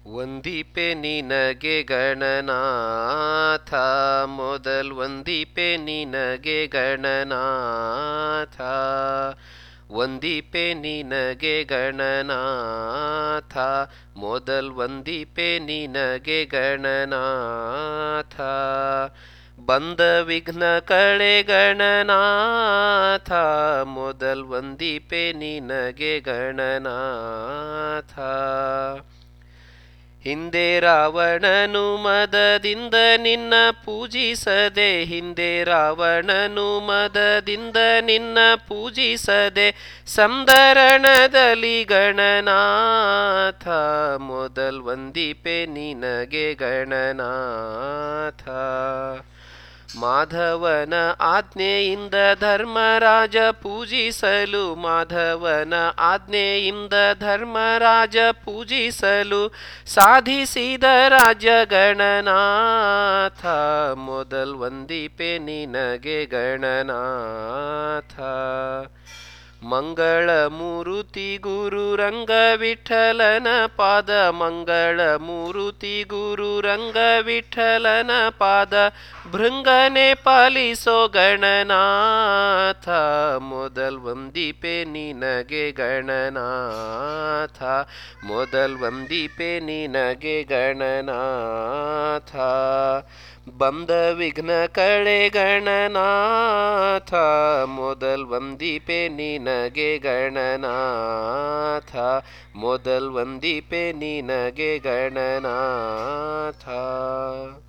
ವಂದಿಪೆ ನಿನಗೆ ಗಣನಾಥ ಮೊದಲ್ ವಂದಿಪೆ ನಿನಗೆ ಗಣನಾಥ ವಂದಿಪೆ ನಿನಗೆ ಗಣನಾಥ ಮೊದಲ್ ವಂದಿಪೆ ನಿನಗೆ ಗಣನಾಥ ಬಂದ ವಿಘ್ನ ಕಳೆ ಗಣನಾಥ ಮೊದಲ್ ವಂದಿಪೆ ನಿನಗೆ ಗಣನಾಥ ಹಿಂದೆ ರಾವಣನು ಮದದಿಂದ ನಿನ್ನ ಪೂಜಿಸದೆ ಹಿಂದೆ ರಾವಣನು ಮದದಿಂದ ನಿನ್ನ ಪೂಜಿಸದೆ ಸಂದರಣದಲ್ಲಿ ಗಣನಾಥ ಮೊದಲ್ ವಂದಿಪೆ ನಿನಗೆ ಗಣನಾಥ ಮಾಧವನ ಆಜ್ಞೆಯಿಂದ ಧರ್ಮರಾಜ ಪೂಜಿಸಲು ಮಾಧವನ ಆಜ್ಞೆಯಿಂದ ಧರ್ಮರಾಜ ಪೂಜಿಸಲು ಸಾಧಿಸಿದ ರಾಜ್ಯ ಗಣನಾಥ ಮೊದಲ್ ವಂದಿಪೆ ನಿನಗೆ ಗಣನಾಥ ಮಂಗಳ ಮೂರುತಿ ಗುರು ರಂಗ ವಿಠಲನ ಪಾದ ಮಂಗಳ ಮೂರುತಿ ಗುರು ರಂಗ ವಿಠಲನ ಪಾದ ಭೃಂಗನೆ ಪಾಲಿಸೋ ಗಣನಾಥ ಮೊದಲ್ ವಂದಿಪೆ ನಿನಗೆ ಗಣನಾಥ ಮೊದಲ್ ವಂದಿಪೆ ನಿನಗೆ ಗಣನಾಥ ಬಂದ ವಿಘ್ನ ಕಳೆ ಗಣನಾಥ ಮೊದಲ್ ವಂದಿಪೆ ನಿನಗೆ ಗಣನಾಥ ಮೊದಲ್ ವಂದಿಪೆ ನಿನಗೆ ಗಣನಾಥ